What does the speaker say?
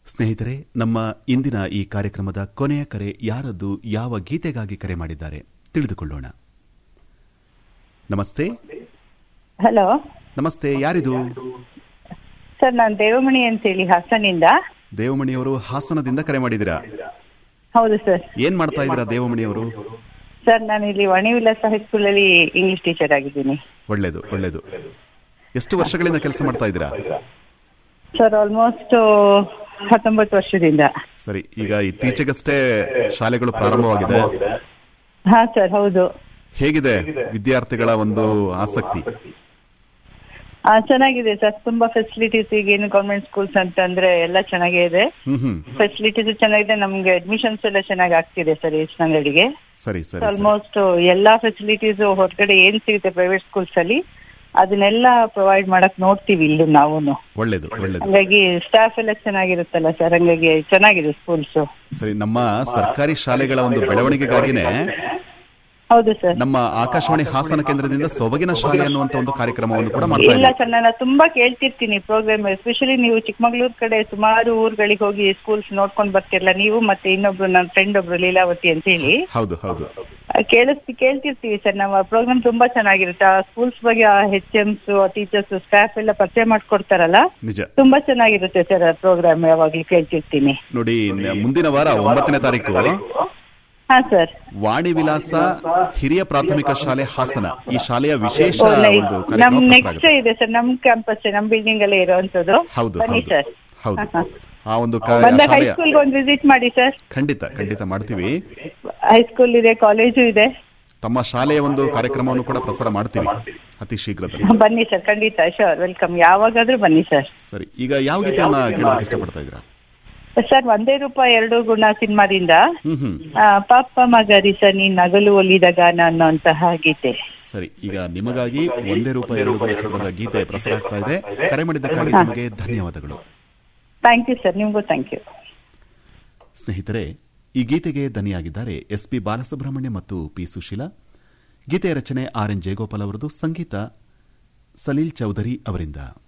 ಸ್ನೇಹಿತರೆ ನಮ್ಮ ಇಂದಿನ ಈ ಕಾರ್ಯಕ್ರಮದ ಕೊನೆಯ ಕರೆ ಯಾರದ್ದು ಯಾವ ಗೀತೆಗಾಗಿ ಕರೆ ಮಾಡಿದ್ದಾರೆ ತಿಳಿದುಕೊಳ್ಳೋಣ ನಮಸ್ತೆ ಹಲೋ ನಮಸ್ತೆ ಯಾರಿದು ಸರ್ ನಾನು ದೇವಮಣಿ ಅಂತೇಳಿ ಹಾಸನಿಂದ ದೇವಮಣಿಯವರು ಹಾಸನದಿಂದ ಕರೆ ಮಾಡಿದಿರಾ ಹೌದು ಸರ್ ಏನ್ ಮಾಡ್ತಾ ಇದ್ದೀರಾ ದೇವಮಣಿಯವರು ಸರ್ ನಾನು ಇಲ್ಲಿ ವಾಣಿವಿಲಾಸ ಹೈಸ್ಕೂಲಲ್ಲಿ ಇಂಗ್ಲಿಷ್ ಟೀಚರ್ ಆಗಿದ್ದೀನಿ ಒಳ್ಳೇದು ಒಳ್ಳೇದು ಎಷ್ಟು ವರ್ಷಗಳಿಂದ ಕೆಲಸ ಮಾಡ್ತಾ ಇದ್ದೀರಾ ಸರ್ ಆಲ್ಮೋಸ್ಟ್ ಹತ್ತೊಂಬತ್ತು ವರ್ಷದಿಂದ ಸರಿ ಈಗ ಇತ್ತೀಚೆಗಷ್ಟೇ ಶಾಲೆಗಳು ಪ್ರಾರಂಭವಾಗಿದೆ ಹಾ ಸರ್ ಹೌದು ಹೇಗಿದೆ ವಿದ್ಯಾರ್ಥಿಗಳ ಒಂದು ಆಸಕ್ತಿ ಆ, ಚೆನ್ನಾಗಿದೆ ಸರ್ ತುಂಬಾ ಫೆಸಿಲಿಟೀಸ್ ಈಗೇನು ಗೌರ್ಮೆಂಟ್ ಸ್ಕೂಲ್ಸ್ ಅಂತಂದ್ರೆ ಎಲ್ಲ ಚೆನ್ನಾಗೇ ಇದೆ ಹ್ಮ್ ಹ್ಮ್ ಫೆಸಿಲಿಟೀಸ್ ಚೆನ್ನಾಗಿದೆ ನಮ್ಗೆ ಅಡ್ಮಿಷನ್ಸ್ ಎಲ್ಲ ಚೆನ್ನಾಗಿ ಆಗ್ತಿದೆ ಸರ್ ಯಶ್ನಂಗಡಿಗೆ ಸರಿ ಸರಿ ಸರಿ ಆಲ್ಮೋಸ್ಟ್ ಎಲ್ಲಾ ಫೆಸಿಲಿಟೀಸ್ ಹೊರಗಡೆ ಏನ್ ಸಿಗುತ್ತೆ ಪ್ರೈವೇಟ್ ಸ್ಕೂಲ್ಸ್ ಅಲ್ಲಿ ಅದನ್ನೆಲ್ಲ ಪ್ರೊವೈಡ್ ಮಾಡಕ್ ನೋಡ್ತೀವಿ ಇಲ್ಲೂ ನಾವು ಒಳ್ಳೇದು ಒಳ್ಳೇದು ಹಂಗಾಗಿ ಸ್ಟಾಫ್ ಎಲ್ಲ ಚೆನ್ನಾಗಿರುತ್ತಲ್ಲ ಸರ್ ಹಂಗಾಗಿ ಚೆನ್ನಾಗಿದೆ ಸ್ಕೂಲ್ಸ್ ಸರಿ ನಮ್ಮ ಸರ್ಕಾರಿ ಶಾಲೆಗಳ ಒಂದು ಬೆಳವಣಿಗೆಗಾಗಿನೇ ಹೌದು ಸರ್ ನಮ್ಮ ಆಕಾಶವಾಣಿ ಹಾಸನ ಕೇಂದ್ರದಿಂದ ಸೊಬಗಿನ ಶಾಲೆ ಅನ್ನುವಂತ ಒಂದು ಕಾರ್ಯಕ್ರಮವನ್ನು ಕೂಡ ಮಾಡ್ತಾ ಇಲ್ಲ ಇದ್ದೀವಿ ಸರ್ ನಾನು ತುಂಬಾ ಕೇಳ್ತಿರ್ತೀನಿ ಪ್ರೋಗ್ರಾಮ್ ಎಸ್ಪೆಷಲಿ ನೀವು ಚಿಕ್ಕಮಗಳೂರು ಕಡೆ ಸುಮಾರು ಊರುಗಳಿಗೆ ಹೋಗಿ ಸ್ಕೂಲ್ಸ್ ನೋಡ್ಕೊಂಡ್ ಬರ್ತಿರಲ್ಲ ನೀವು ಮತ್ತೆ ಇನ್ನೊಬ್ರು ನನ್ನ ಫ್ರೆಂಡ್ ಒಬ್ರು ಲೀಲಾವತಿ ಅಂತ ಹೇಳಿ ಹೌದು ಹೌದು ಕೇಳಿಸ್ತಿ ಕೇಳ್ತಿರ್ತೀವಿ ಸರ್ ನಮ್ಮ ಪ್ರೋಗ್ರಾಮ್ ತುಂಬಾ ಚೆನ್ನಾಗಿರುತ್ತೆ ಆ ಸ್ಕೂಲ್ಸ್ ಬಗ್ಗೆ ಆ ಹೆಚ್ ಎಮ್ಸ್ ಟೀಚರ್ಸ್ ಸ್ಟಾಫ್ ಎಲ್ಲ ಪರಿಚಯ ಮಾಡ್ಕೊಡ್ತಾರಲ್ಲ ನಿಜ ತುಂಬಾ ಚೆನ್ನಾಗಿರುತ್ತೆ ಸರ್ ಆ ಪ್ರೋಗ್ರಾಮ್ ಯಾವಾಗ್ಲೂ ಕೇಳ್ತಿರ್ತೀನಿ ನೋಡಿ ನ- ಮುಂದಿನ ವಾರ ಒಂಬತ್ತನೇ ತಾರೀಕು ಹಾ ಸರ್ ವಾಣಿ ವಿಲಾಸ ಹಿರಿಯ ಪ್ರಾಥಮಿಕ ಶಾಲೆ ಹಾಸನ ಈ ಶಾಲೆಯ ವಿಶೇಷ ಓ, like ಒಂದು ನಮ್ ಕಾರ್ಯಕ್ರಮ ನೆಕ್ಸ್ಟ್ ಪ್ರಸಾರ ಇದೆ ಸರ್ ನಮ್ ಕ್ಯಾಂಪಸ್ ನಮ್ ಬಿಲ್ಡಿಂಗ್ ಅಲ್ಲೇ ಇರುವಂತದ್ದು ಹೌದು ಬನ್ನಿ ಹೌದು ಸರ್ ಹೌದು ಹಾ, ಆ ಒಂದು ಕ- ಬಂದಾಗ ಶಾಲೆಯ ಹೈಸ್ಕೂಲ್ ಒಂದು ವಿಸಿಟ್ ಮಾಡಿ ಸರ್ ಖಂಡಿತ ಖಂಡಿತ ಮಾಡ್ತೀವಿ ಹೈಸ್ಕೂಲ್ ಇದೆ ಕಾಲೇಜು ಇದೆ ತಮ್ಮ ಶಾಲೆಯ ಒಂದು ಕಾರ್ಯಕ್ರಮವನ್ನು ಕೂಡ ಪ್ರಸಾರ ಮಾಡ್ತೀವಿ ಅತಿ ಶೀಘ್ರದಲ್ಲಿ ಬನ್ನಿ ಸರ್ ಖಂಡಿತ ಶೋರ್ ವೆಲ್ಕಮ್ ಯಾವಾಗಾದ್ರೂ ಬನ್ನಿ ಸರ್ ಸರಿ ಈಗ ಯಾವ ಗೀತೆಯನ್ನ ಕೇಳೋದಕ್ಕೆ ಇಷ್ಟಪಡ್ತಾ ಇದ್ದೀರಾ ಸರ್ ಒಂದೇ ರೂಪಾಯಿ ಎರಡು ಗುಣ ಸಿನಿಮಾದಿಂದ ಹ್ಮ್ ಹ್ಮ್ ಆ, ಪಾಪ ಮಗರಿಸ ನೀ ನಗಲು ಒಲಿದ ಗಾನ ಅನ್ನುವಂತಹ ಗೀತೆ ಸರಿ ಈಗ ನಿಮಗಾಗಿ ಒಂದೇ ರೂಪಾಯಿ ಎರಡು ಗುಣ ಚಿತ್ರದ ಗೀತೆ ಪ್ರಸಾರ ಆಗ್ತಾ ಇದೆ ಕರೆ ಮಾಡಿದ್ದಕ್ಕಾಗಿ ನಿಮಗೆ ಧನ್ಯವಾದಗಳು ಥ್ಯಾಂಕ್ ಯು ಸರ್ ನಿಮ್ಗೂ ಥ್ಯಾಂಕ್ ಯು ಸ್ನೇಹಿತರೆ ಈ ಗೀತೆಗೆ ದನಿಯಾಗಿದ್ದಾರೆ ಎಸ್ ಪಿ ಬಾಲಸುಬ್ರಹ್ಮಣ್ಯ ಮತ್ತು ಪಿ ಸುಶೀಲಾ ಗೀತೆಯ ರಚನೆ ಆರ್ ಎನ್ ಜಯಗೋಪಾಲ್ ಅವರದು ಸಂಗೀತ ಸಲೀಲ್ ಚೌಧರಿ ಅವರಿಂದ